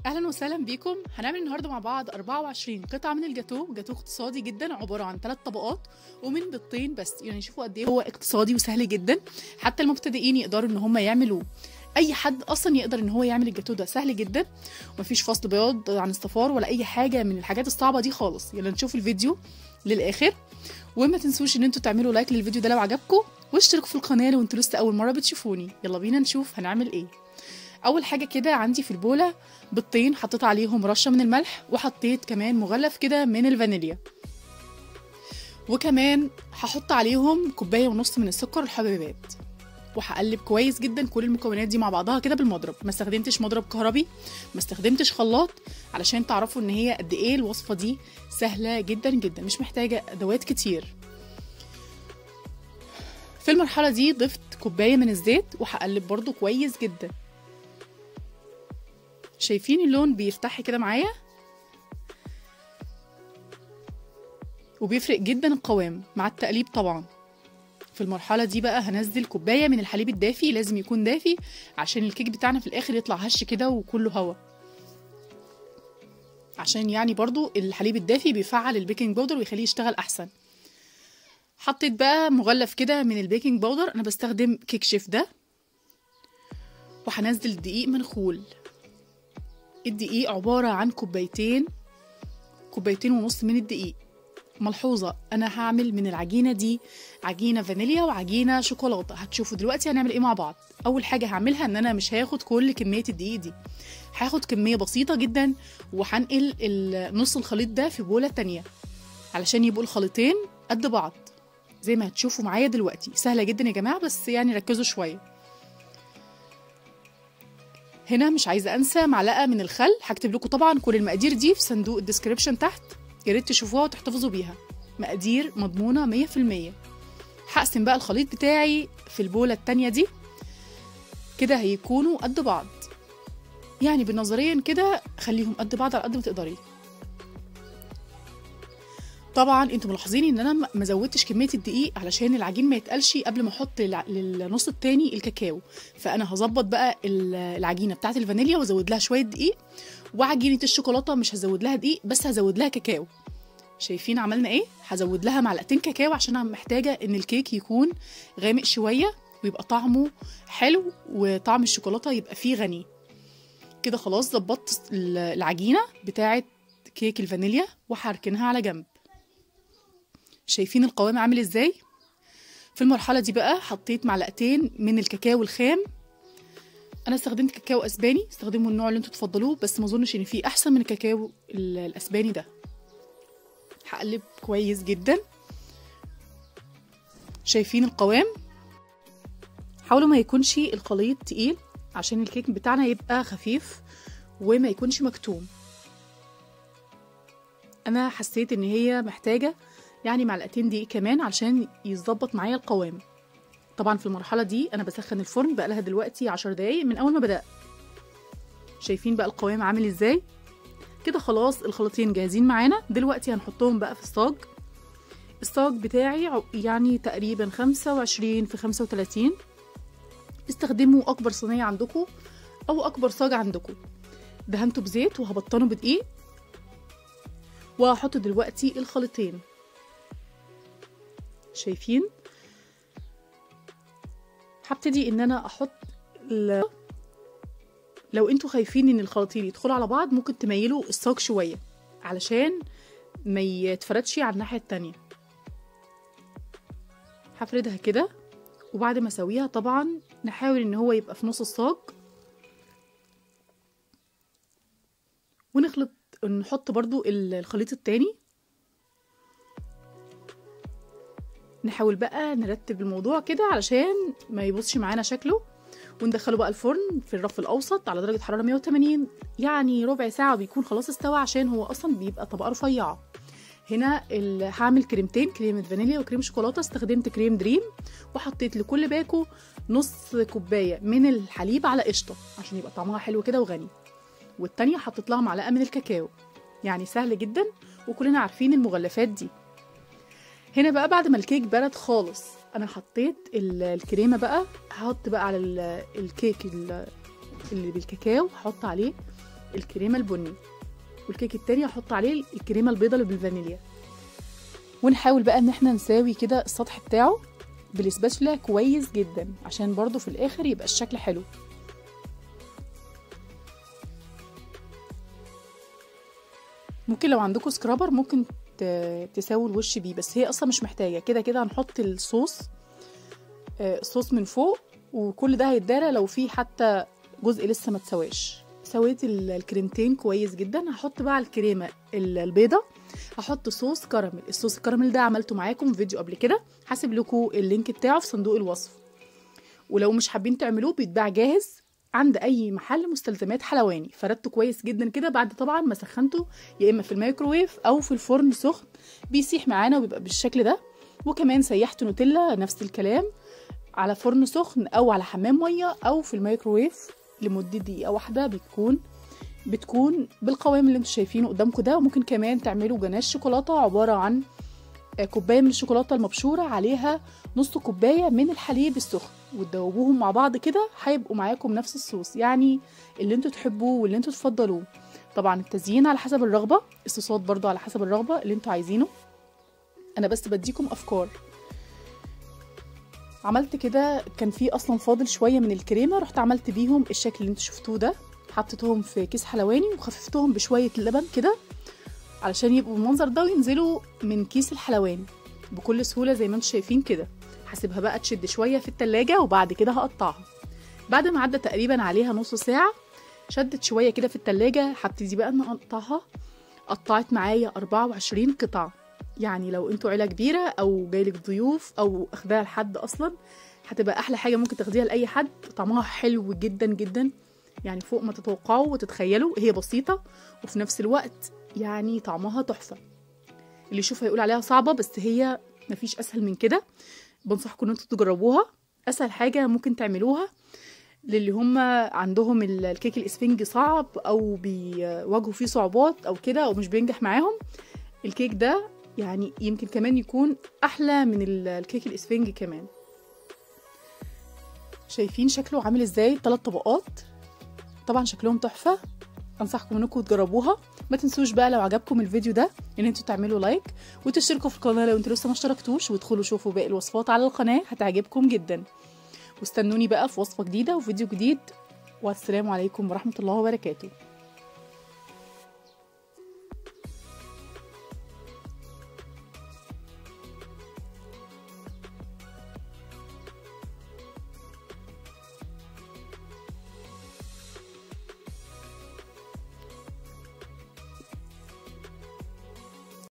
اهلا وسهلا بيكم هنعمل النهارده مع بعض 24 قطعه من الجاتو جاتو اقتصادي جدا عباره عن ثلاث طبقات ومن بيضتين بس يعني شوفوا قد ايه هو اقتصادي وسهل جدا حتى المبتدئين يقدروا ان هم يعملوه اي حد اصلا يقدر ان هو يعمل الجاتو ده سهل جدا ومفيش فصل بياض عن الصفار ولا اي حاجه من الحاجات الصعبه دي خالص يلا نشوف الفيديو للاخر وما تنسوش ان انتوا تعملوا لايك للفيديو ده لو عجبكم واشتركوا في القناه لو انتوا لسه اول مره بتشوفوني يلا بينا نشوف هنعمل ايه اول حاجه كده عندي في البوله بيضتين حطيت عليهم رشه من الملح وحطيت كمان مغلف كده من الفانيليا وكمان هحط عليهم كوبايه ونص من السكر الحبيبات وهقلب كويس جدا كل المكونات دي مع بعضها كده بالمضرب ما استخدمتش مضرب كهربي ما استخدمتش خلاط علشان تعرفوا ان هي قد ايه الوصفه دي سهله جدا جدا مش محتاجه ادوات كتير في المرحله دي ضفت كوبايه من الزيت وهقلب برضو كويس جدا شايفين اللون بيفتح كده معايا وبيفرق جدا القوام مع التقليب طبعا في المرحلة دي بقى هنزل كوباية من الحليب الدافي لازم يكون دافي عشان الكيك بتاعنا في الآخر يطلع هش كده وكله هوا عشان يعني برضو الحليب الدافي بيفعل البيكنج باودر ويخليه يشتغل أحسن حطيت بقى مغلف كده من البيكنج باودر أنا بستخدم كيك شيف ده وهنزل دقيق منخول الدقيق عبارة عن كوبايتين كوبايتين ونص من الدقيق ملحوظة أنا هعمل من العجينة دي عجينة فانيليا وعجينة شوكولاتة هتشوفوا دلوقتي هنعمل إيه مع بعض أول حاجة هعملها إن أنا مش هاخد كل كمية الدقيق دي هاخد كمية بسيطة جدا وهنقل نص الخليط ده في بولة تانية علشان يبقوا الخليطين قد بعض زي ما هتشوفوا معايا دلوقتي سهلة جدا يا جماعة بس يعني ركزوا شوية هنا مش عايزه انسى معلقه من الخل هكتب لكم طبعا كل المقادير دي في صندوق الديسكريبشن تحت يا ريت تشوفوها وتحتفظوا بيها مقادير مضمونه 100% هقسم بقى الخليط بتاعي في البوله التانية دي كده هيكونوا قد بعض يعني بالنظريا كده خليهم قد بعض على قد ما تقدري طبعا انتوا ملاحظين ان انا ما زودتش كميه الدقيق علشان العجين ما يتقلش قبل ما احط للنص التاني الكاكاو فانا هظبط بقى العجينه بتاعه الفانيليا وازود لها شويه دقيق وعجينه الشوكولاته مش هزود لها دقيق بس هزود لها كاكاو شايفين عملنا ايه هزود لها معلقتين كاكاو عشان انا محتاجه ان الكيك يكون غامق شويه ويبقى طعمه حلو وطعم الشوكولاته يبقى فيه غني كده خلاص ظبطت العجينه بتاعه كيك الفانيليا وهركنها على جنب شايفين القوام عامل ازاي في المرحله دي بقى حطيت معلقتين من الكاكاو الخام انا استخدمت كاكاو اسباني استخدموا النوع اللي انتوا تفضلوه بس ما اظنش ان فيه احسن من الكاكاو الاسباني ده هقلب كويس جدا شايفين القوام حاولوا ما يكونش الخليط تقيل عشان الكيك بتاعنا يبقى خفيف وما يكونش مكتوم انا حسيت ان هي محتاجه يعني معلقتين دقيق كمان علشان يظبط معايا القوام طبعا في المرحله دي انا بسخن الفرن بقى لها دلوقتي عشر دقايق من اول ما بدات شايفين بقى القوام عامل ازاي كده خلاص الخليطين جاهزين معانا دلوقتي هنحطهم بقى في الصاج الصاج بتاعي يعني تقريبا خمسة وعشرين في خمسة وتلاتين استخدموا اكبر صينيه عندكم او اكبر صاج عندكم دهنته بزيت وهبطنه بدقيق وهحط دلوقتي الخليطين شايفين هبتدي ان انا احط ال... لو انتوا خايفين ان الخليطين يدخلوا على بعض ممكن تميلوا الصاج شويه علشان ما يتفردش على الناحيه التانية هفردها كده وبعد ما اسويها طبعا نحاول ان هو يبقى في نص الصاج ونخلط نحط برضو الخليط التاني نحاول بقى نرتب الموضوع كده علشان ما يبصش معانا شكله وندخله بقى الفرن في الرف الاوسط على درجه حراره 180 يعني ربع ساعه بيكون خلاص استوى عشان هو اصلا بيبقى طبقه رفيعه هنا هعمل كريمتين كريمه فانيليا وكريم شوكولاته استخدمت كريم دريم وحطيت لكل باكو نص كوبايه من الحليب على قشطه عشان يبقى طعمها حلو كده وغني والتانية حطيت لها معلقه من الكاكاو يعني سهل جدا وكلنا عارفين المغلفات دي هنا بقى بعد ما الكيك برد خالص انا حطيت الكريمه بقى هحط بقى على الكيك اللي بالكاكاو هحط عليه الكريمه البني والكيك التاني هحط عليه الكريمه البيضه اللي بالفانيليا ونحاول بقى ان احنا نساوي كده السطح بتاعه بالسباتشلا كويس جدا عشان برضو في الاخر يبقى الشكل حلو ممكن لو عندكم سكرابر ممكن ت- تساووا الوش بيه بس هي اصلا مش محتاجه كده كده هنحط الصوص آه، الصوص من فوق وكل ده هيتدارى لو في حتى جزء لسه ما اتسواش سويت ال- الكريمتين كويس جدا هحط بقى على الكريمه ال- البيضه هحط صوص كراميل الصوص الكراميل ده عملته معاكم في فيديو قبل كده هسيب لكم اللينك بتاعه في صندوق الوصف ولو مش حابين تعملوه بيتباع جاهز عند اي محل مستلزمات حلواني فردته كويس جدا كده بعد طبعا ما سخنته يا اما في الميكروويف او في الفرن سخن بيسيح معانا وبيبقى بالشكل ده وكمان سيحت نوتيلا نفس الكلام على فرن سخن او على حمام ميه او في الميكروويف لمده دقيقه واحده بتكون بتكون بالقوام اللي انتوا شايفينه قدامكم ده وممكن كمان تعملوا جناش شوكولاته عباره عن آه، كوبايه من الشوكولاته المبشوره عليها نص كوبايه من الحليب السخن وتدوبوهم مع بعض كده هيبقوا معاكم نفس الصوص يعني اللي انتوا تحبوه واللي انتوا تفضلوه طبعا التزيين على حسب الرغبه الصوصات برضو على حسب الرغبه اللي انتوا عايزينه انا بس بديكم افكار عملت كده كان في اصلا فاضل شويه من الكريمه رحت عملت بيهم الشكل اللي انتوا شفتوه ده حطيتهم في كيس حلواني وخففتهم بشويه لبن كده علشان يبقوا بالمنظر ده وينزلوا من كيس الحلواني بكل سهوله زي ما انتوا شايفين كده هسيبها بقى تشد شويه في التلاجة وبعد كده هقطعها بعد ما عدى تقريبا عليها نص ساعه شدت شويه كده في التلاجة هبتدي بقى ان اقطعها قطعت معايا 24 قطعه يعني لو انتوا عيله كبيره او جايلك ضيوف او اخداها لحد اصلا هتبقى احلى حاجه ممكن تاخديها لاي حد طعمها حلو جدا جدا يعني فوق ما تتوقعوا وتتخيلوا هي بسيطه وفي نفس الوقت يعني طعمها تحفه اللي يشوفها يقول عليها صعبه بس هي مفيش اسهل من كده بنصحكم ان انتوا تجربوها اسهل حاجه ممكن تعملوها للي هم عندهم ال- الكيك الاسفنج صعب او بيواجهوا فيه صعوبات او كده او مش بينجح معاهم الكيك ده يعني يمكن كمان يكون احلى من ال- الكيك الاسفنج كمان شايفين شكله عامل ازاي ثلاث طبقات طبعا شكلهم تحفه انصحكم انكم تجربوها ما تنسوش بقى لو عجبكم الفيديو ده ان انتوا تعملوا لايك وتشتركوا في القناه لو انتوا لسه ما اشتركتوش وادخلوا شوفوا باقي الوصفات على القناه هتعجبكم جدا واستنوني بقى في وصفه جديده وفيديو جديد والسلام عليكم ورحمه الله وبركاته